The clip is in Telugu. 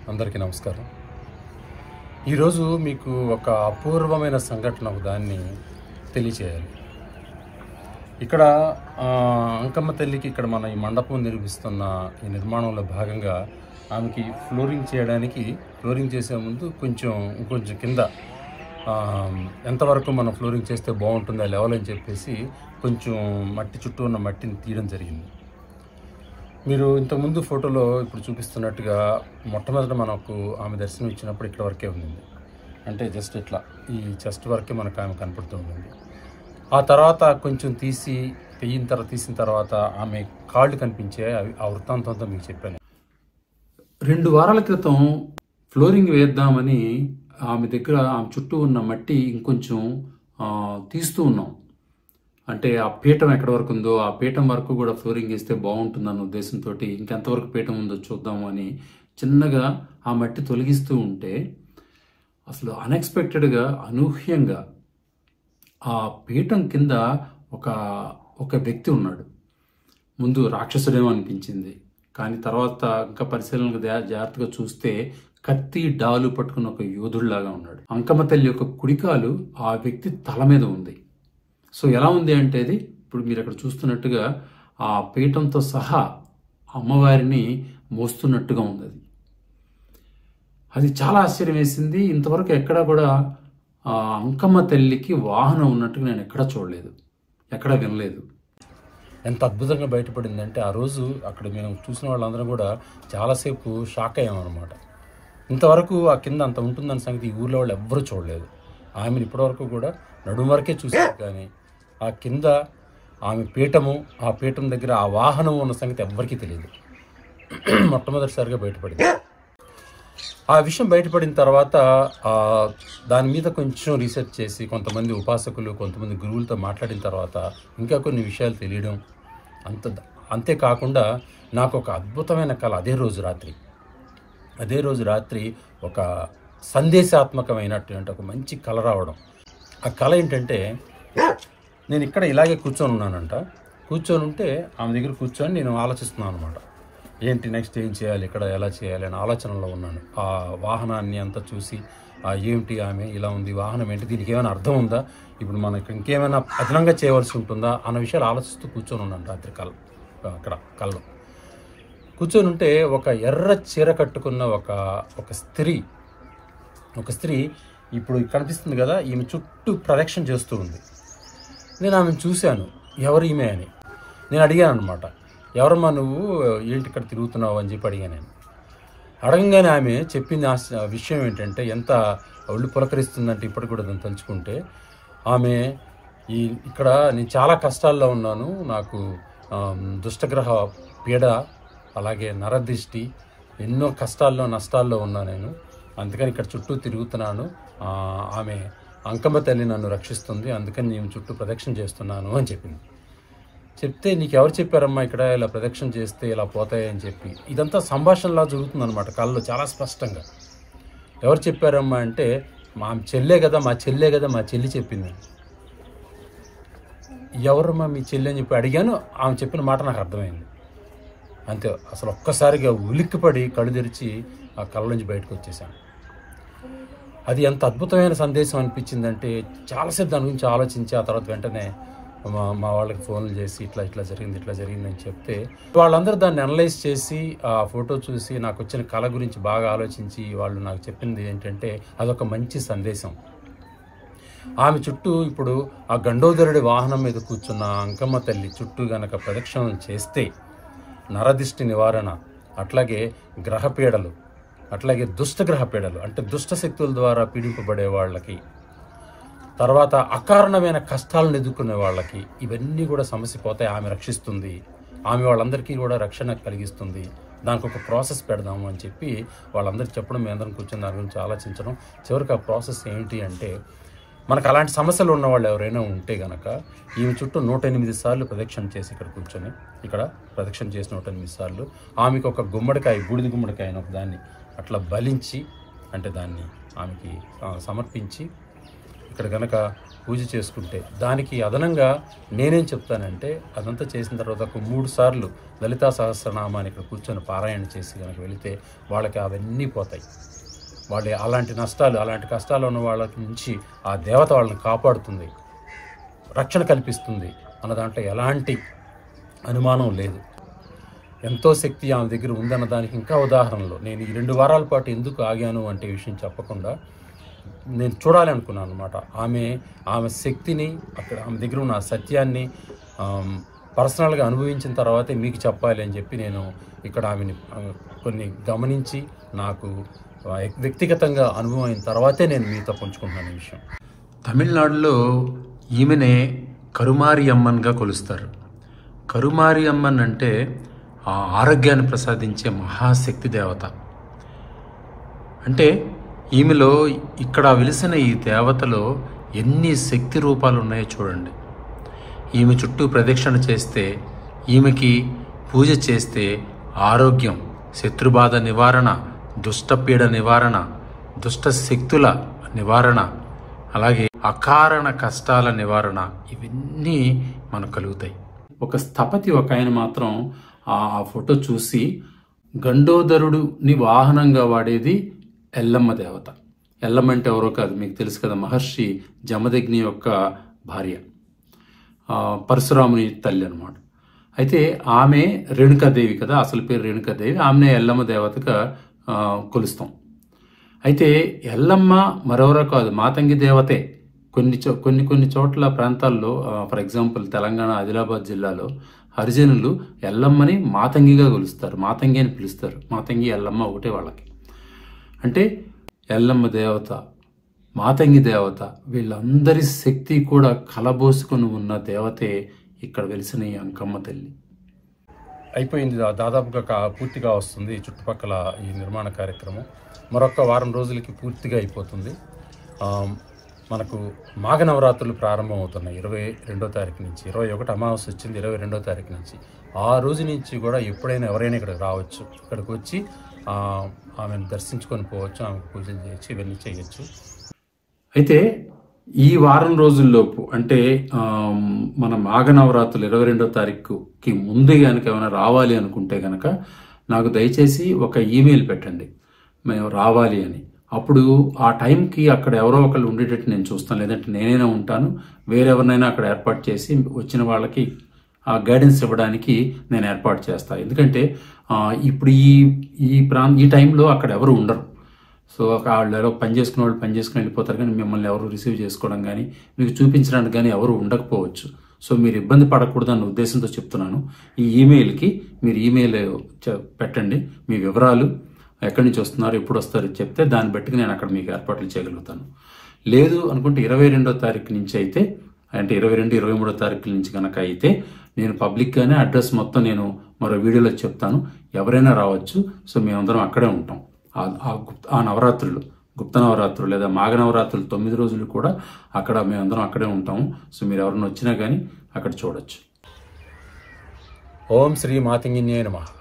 అందరికీ నమస్కారం ఈరోజు మీకు ఒక అపూర్వమైన సంఘటన ఒక దాన్ని తెలియచేయాలి ఇక్కడ ఆ, అంకమ్మ తల్లికి ఇక్కడ మన ఈ మండపం నిర్మిస్తున్న ఈ నిర్మాణంలో భాగంగా ఆమెకి ఫ్లోరింగ్ చేయడానికి ఫ్లోరింగ్ చేసే ముందు కొంచెం ఇంకొంచెం కింద ఆ, ఎంతవరకు మనం ఫ్లోరింగ్ చేస్తే బాగుంటుంది ఆ లెవెల్ అని చెప్పేసి కొంచెం మట్టి చుట్టూ ఉన్న మట్టిని తీయడం జరిగింది మీరు ఇంతకుముందు ఫోటోలో ఇప్పుడు చూపిస్తున్నట్టుగా మొట్టమొదట మనకు ఆమె దర్శనం ఇచ్చినప్పుడు ఇక్కడ వరకే ఉండింది అంటే జస్ట్ ఇట్లా ఈ చెస్ట్ వరకే మనకు ఆమె కనపడుతూ ఉండింది ఆ తర్వాత కొంచెం తీసి పెయిన తర్వాత తీసిన తర్వాత ఆమె కాళ్ళు కనిపించే అవి ఆ వృత్తాంతంతో మీకు చెప్పాను రెండు వారాల క్రితం ఫ్లోరింగ్ వేద్దామని ఆమె దగ్గర ఆమె చుట్టూ ఉన్న మట్టి ఇంకొంచెం ఆ, తీస్తూ ఉన్నాం అంటే ఆ పీఠం ఎక్కడి వరకు ఉందో ఆ పీఠం వరకు కూడా ఫ్లోరింగ్ వేస్తే బాగుంటుందన్న ఉద్దేశంతో ఇంకెంతవరకు పీఠం ఉందో చూద్దాము అని చిన్నగా ఆ మట్టి తొలగిస్తూ ఉంటే అసలు అన్ఎక్స్పెక్టెడ్గా అనూహ్యంగా ఆ పీఠం కింద ఒక ఒక వ్యక్తి ఉన్నాడు ముందు రాక్షసుడేమో అనిపించింది కానీ తర్వాత ఇంకా పరిశీలనకు జా- జాగ్రత్తగా చూస్తే కత్తి డాలు పట్టుకున్న ఒక యోధుడిలాగా ఉన్నాడు అంకమ్మ తల్లి యొక్క కుడికాలు ఆ వ్యక్తి తల మీద ఉంది సో ఎలా ఉంది అంటే అది ఇప్పుడు మీరు అక్కడ చూస్తున్నట్టుగా ఆ పీఠంతో సహా అమ్మవారిని మోస్తున్నట్టుగా ఉంది అది అది చాలా ఆశ్చర్యం వేసింది ఇంతవరకు ఎక్కడా కూడా ఆ అంకమ్మ తల్లికి వాహనం ఉన్నట్టుగా నేను ఎక్కడా చూడలేదు ఎక్కడా వినలేదు ఎంత అద్భుతంగా బయటపడిందంటే ఆ రోజు అక్కడ మేము చూసిన వాళ్ళందరం కూడా చాలాసేపు షాక్ అయ్యామన్నమాట ఇంతవరకు ఆ కింద అంత ఉంటుందన్న సంగతి ఈ ఊర్లో వాళ్ళు ఎవ్వరూ చూడలేదు ఆమెను ఇప్పటివరకు కూడా నడుము వరకే చూసారు కానీ ఆ కింద ఆమె పీఠము ఆ పీఠం దగ్గర ఆ వాహనం ఉన్న సంగతి ఎవ్వరికీ తెలియదు మొట్టమొదటిసారిగా బయటపడింది ఆ విషయం బయటపడిన తర్వాత ఆ, దాని మీద కొంచెం రీసెర్చ్ చేసి కొంతమంది ఉపాసకులు కొంతమంది గురువులతో మాట్లాడిన తర్వాత ఇంకా కొన్ని విషయాలు తెలియడం అంత అంతేకాకుండా నాకు ఒక అద్భుతమైన కళ అదే రోజు రాత్రి అదే రోజు రాత్రి ఒక సందేశాత్మకమైనటువంటి ఒక మంచి కళ రావడం ఆ కళ ఏంటంటే నేను ఇక్కడ ఇలాగే కూర్చొని ఉన్నానంట కూర్చొని ఉంటే ఆమె దగ్గర కూర్చొని నేను ఆలోచిస్తున్నాను అనమాట ఏంటి నెక్స్ట్ ఏం చేయాలి ఇక్కడ ఎలా చేయాలి అని ఆలోచనలో ఉన్నాను ఆ వాహనాన్ని అంతా చూసి ఆ ఏమిటి ఆమె ఇలా ఉంది వాహనం ఏంటి దీనికి ఏమైనా అర్థం ఉందా ఇప్పుడు మనం ఇక్కడ ఇంకేమైనా అదనంగా చేయవలసి ఉంటుందా అన్న విషయాలు ఆలోచిస్తూ కూర్చొని ఉన్నాను రాత్రి కళ అక్కడ కళ్ళలో కూర్చొని ఉంటే ఒక ఎర్ర చీర కట్టుకున్న ఒక ఒక స్త్రీ ఒక స్త్రీ ఇప్పుడు కనిపిస్తుంది కదా ఈమె చుట్టూ ప్రదక్షిణ చేస్తూ ఉంది నేను ఆమెను చూశాను ఎవరు ఈమె అని నేను అడిగాను అనమాట ఎవరమ్మా నువ్వు ఏంటి ఇక్కడ తిరుగుతున్నావు అని చెప్పి అడిగాను నేను అడగంగానే ఆమె చెప్పింది ఆశ- విషయం ఏంటంటే ఎంత ఒళ్ళు పులకరిస్తుందంటే ఇప్పటికి కూడా దాన్ని తలుచుకుంటే ఆమె ఈ ఇక్కడ నేను చాలా కష్టాల్లో ఉన్నాను నాకు ఆమ్, దుష్టగ్రహ పీడ అలాగే నరదిష్టి ఎన్నో కష్టాల్లో నష్టాల్లో ఉన్నా నేను అందుకని ఇక్కడ చుట్టూ తిరుగుతున్నాను ఆ, ఆమె అంకమ్మ తల్లి నన్ను రక్షిస్తుంది అందుకని నేను చుట్టూ ప్రదక్షిణ చేస్తున్నాను అని చెప్పింది చెప్తే నీకు ఎవరు చెప్పారమ్మా ఇక్కడ ఇలా ప్రదక్షిణ చేస్తే ఇలా పోతాయని చెప్పి ఇదంతా సంభాషణలా జరుగుతుంది అనమాట కళ్ళలో చాలా స్పష్టంగా ఎవరు చెప్పారమ్మా అంటే మా చెల్లే కదా మా చెల్లే కదా మా చెల్లి చెప్పింది ఎవరమ్మా మీ చెల్లి అని చెప్పి అడిగాను ఆమె చెప్పిన మాట నాకు అర్థమైంది అంతే అసలు ఒక్కసారిగా ఉలిక్కిపడి కళ్ళు తెరిచి ఆ కళ్ళ నుంచి బయటకు వచ్చేసాను అది ఎంత అద్భుతమైన సందేశం అనిపించిందంటే చాలాసేపు దాని గురించి ఆలోచించి ఆ తర్వాత వెంటనే మా మా వాళ్ళకి ఫోన్లు చేసి ఇట్లా ఇట్లా జరిగింది ఇట్లా జరిగింది అని చెప్తే వాళ్ళందరూ దాన్ని అనలైజ్ చేసి ఆ ఫోటో చూసి నాకు వచ్చిన కళ గురించి బాగా ఆలోచించి వాళ్ళు నాకు చెప్పింది ఏంటంటే అదొక మంచి సందేశం ఆమె చుట్టూ ఇప్పుడు ఆ గండోదరుడి వాహనం మీద కూర్చున్న ఆ అంకమ్మ తల్లి చుట్టూ గనక ప్రదక్షిణలు చేస్తే నరదిష్టి నివారణ అట్లాగే గ్రహపీడలు అట్లాగే దుష్ట గ్రహపీడలు అంటే దుష్ట శక్తుల ద్వారా పీడింపబడే వాళ్ళకి తర్వాత అకారణమైన కష్టాలను ఎదుర్కొనే వాళ్ళకి ఇవన్నీ కూడా సమస్య పోతాయి ఆమె రక్షిస్తుంది ఆమె వాళ్ళందరికీ కూడా రక్షణ కలిగిస్తుంది దానికి ఒక ప్రాసెస్ పెడదాము అని చెప్పి వాళ్ళందరికీ చెప్పడం మేము అందరం కూర్చొని దాని గురించి ఆలోచించడం చివరికి ఆ ప్రాసెస్ ఏంటి అంటే మనకు అలాంటి సమస్యలు ఉన్న వాళ్ళు ఎవరైనా ఉంటే గనక ఈమె చుట్టూ నూట ఎనిమిది సార్లు ప్రదక్షిణ చేసి ఇక్కడ కూర్చొని ఇక్కడ ప్రదక్షిణ చేసి నూట ఎనిమిది సార్లు ఆమెకు ఒక గుమ్మడికాయ బూడిద గుమ్మడికాయ అని ఒక దాన్ని అట్లా బలించి అంటే దాన్ని ఆమెకి ఆ, సమర్పించి ఇక్కడ గనక పూజ చేసుకుంటే దానికి అదనంగా నేనేం చెప్తానంటే అదంతా చేసిన తర్వాత ఒక మూడు సార్లు లలితా సహస్రనామాన్ని ఇక్కడ కూర్చొని పారాయణ చేసి కనుక వెళితే వాళ్ళకి అవన్నీ పోతాయి వాళ్ళ అలాంటి నష్టాలు అలాంటి కష్టాలు ఉన్న వాళ్ళ నుంచి ఆ దేవత వాళ్ళని కాపాడుతుంది రక్షణ కల్పిస్తుంది అన్న దాంట్లో ఎలాంటి అనుమానం లేదు ఎంతో శక్తి ఆమె దగ్గర ఉందన్న దానికి ఇంకా ఉదాహరణలు నేను ఈ రెండు వారాల పాటు ఎందుకు ఆగాను అంటే విషయం చెప్పకుండా నేను చూడాలి అనుకున్నాను అనమాట ఆమె ఆమె శక్తిని అక్కడ ఆమె దగ్గర ఉన్న ఆ సత్యాన్ని ఆమ్, పర్సనల్గా అనుభవించిన తర్వాతే మీకు చెప్పాలి అని చెప్పి నేను ఇక్కడ ఆమెని ఆ, కొన్ని గమనించి నాకు ఆ, వ్యక్తిగతంగా అనుభవం అయిన తర్వాతే నేను మీతో పంచుకుంటున్నాను ఈ విషయం తమిళనాడులో ఈమెనే కరుమారి అమ్మన్గా కొలుస్తారు కరుమారి అమ్మన్ అంటే ఆ ఆరోగ్యాన్ని ప్రసాదించే మహాశక్తి దేవత అంటే ఈమెలో ఇక్కడ వెలిసిన ఈ దేవతలో ఎన్ని శక్తి రూపాలు ఉన్నాయో చూడండి ఈమె చుట్టూ ప్రదక్షిణ చేస్తే ఈమెకి పూజ చేస్తే ఆరోగ్యం శత్రుబాధ నివారణ దుష్టపీడ నివారణ దుష్ట శక్తుల నివారణ అలాగే అకారణ కష్టాల నివారణ ఇవన్నీ మనకు కలుగుతాయి ఒక స్థపతి ఒక ఆయన మాత్రం ఆ ఆ ఫోటో చూసి గండోదరుడుని వాహనంగా వాడేది ఎల్లమ్మ దేవత ఎల్లమ్మ అంటే ఎవరో కాదు మీకు తెలుసు కదా మహర్షి జమదగ్ని యొక్క భార్య ఆ, పరశురాముని తల్లి అనమాట అయితే ఆమె రేణుకాదేవి కదా అసలు పేరు రేణుకాదేవి ఆమెనే ఎల్లమ్మ దేవతగా ఆ, కొలుస్తాం అయితే ఎల్లమ్మ మరెవరో కాదు మాతంగి దేవతే కొన్ని చో కొన్ని కొన్ని చోట్ల ప్రాంతాల్లో ఫర్ ఎగ్జాంపుల్ తెలంగాణ ఆదిలాబాద్ జిల్లాలో హరిజనులు ఎల్లమ్మని మాతంగిగా కొలుస్తారు మాతంగి అని పిలుస్తారు మాతంగి ఎల్లమ్మ ఒకటే వాళ్ళకి అంటే ఎల్లమ్మ దేవత మాతంగి దేవత వీళ్ళందరి శక్తి కూడా కలబోసుకొని ఉన్న దేవతే ఇక్కడ వెలిసిన ఈ అంకమ్మ తల్లి అయిపోయింది దా- దాదాపుగా కా- పూర్తిగా వస్తుంది ఈ చుట్టుపక్కల ఈ నిర్మాణ కార్యక్రమం మరొక వారం రోజులకి పూర్తిగా అయిపోతుంది ఆ, మనకు మాఘ నవరాత్రులు ప్రారంభం అవుతున్నాయి ఇరవై రెండో తారీఖు నుంచి ఇరవై ఒకటి అమావాస్య వచ్చింది ఇరవై రెండో తారీఖు నుంచి ఆ రోజు నుంచి కూడా ఎప్పుడైనా ఎవరైనా ఇక్కడికి రావచ్చు ఇక్కడికి వచ్చి ఆ, ఆమెను దర్శించుకొని పోవచ్చు ఆమెకు పూజలు చేయొచ్చు ఇవన్నీ చేయొచ్చు అయితే ఈ వారం రోజుల్లోపు అంటే ఆమ్, మన మాఘ నవరాత్రులు ఇరవై రెండో తారీఖుకి ముందే కనుక ఏమైనా రావాలి అనుకుంటే కనుక నాకు దయచేసి ఒక ఈమెయిల్ పెట్టండి మేము రావాలి అని అప్పుడు ఆ టైంకి అక్కడ ఎవరో ఒకళ్ళు ఉండేటట్టు నేను చూస్తాను లేదంటే నేనైనా ఉంటాను వేరెవరినైనా అక్కడ ఏర్పాటు చేసి వచ్చిన వాళ్ళకి ఆ గైడెన్స్ ఇవ్వడానికి నేను ఏర్పాటు చేస్తాను ఎందుకంటే ఆ, ఇప్పుడు ఈ ఈ ప్రాం ఈ టైంలో అక్కడ ఎవరు ఉండరు సో వాళ్ళు ఎవరో పని చేసుకునే వాళ్ళు పని చేసుకుని వెళ్ళిపోతారు కానీ మిమ్మల్ని ఎవరు రిసీవ్ చేసుకోవడం కానీ మీకు చూపించడానికి కానీ ఎవరు ఉండకపోవచ్చు సో మీరు ఇబ్బంది పడకూడదు అన్న ఉద్దేశంతో చెప్తున్నాను ఈ ఈమెయిల్కి మీరు ఈమెయిల్ చ- పెట్టండి మీ వివరాలు ఎక్కడి నుంచి వస్తున్నారు ఎప్పుడు వస్తారు చెప్తే దాన్ని బట్టి నేను అక్కడ మీకు ఏర్పాట్లు చేయగలుగుతాను లేదు అనుకుంటే ఇరవై రెండో తారీఖు నుంచి అయితే అంటే ఇరవై రెండు ఇరవై మూడో తారీఖు నుంచి కనుక అయితే నేను పబ్లిక్గానే అడ్రస్ మొత్తం నేను మరో వీడియోలో చెప్తాను ఎవరైనా రావచ్చు సో మేమందరం అక్కడే ఉంటాం ఆ- ఆ గుప్త ఆ నవరాత్రులు గుప్త నవరాత్రులు లేదా మాఘ నవరాత్రులు తొమ్మిది రోజులు కూడా అక్కడ మేమందరం అక్కడే ఉంటాము సో మీరు ఎవరైనా వచ్చినా కానీ అక్కడ చూడొచ్చు ఓం శ్రీ మాతంగిన్యే నమః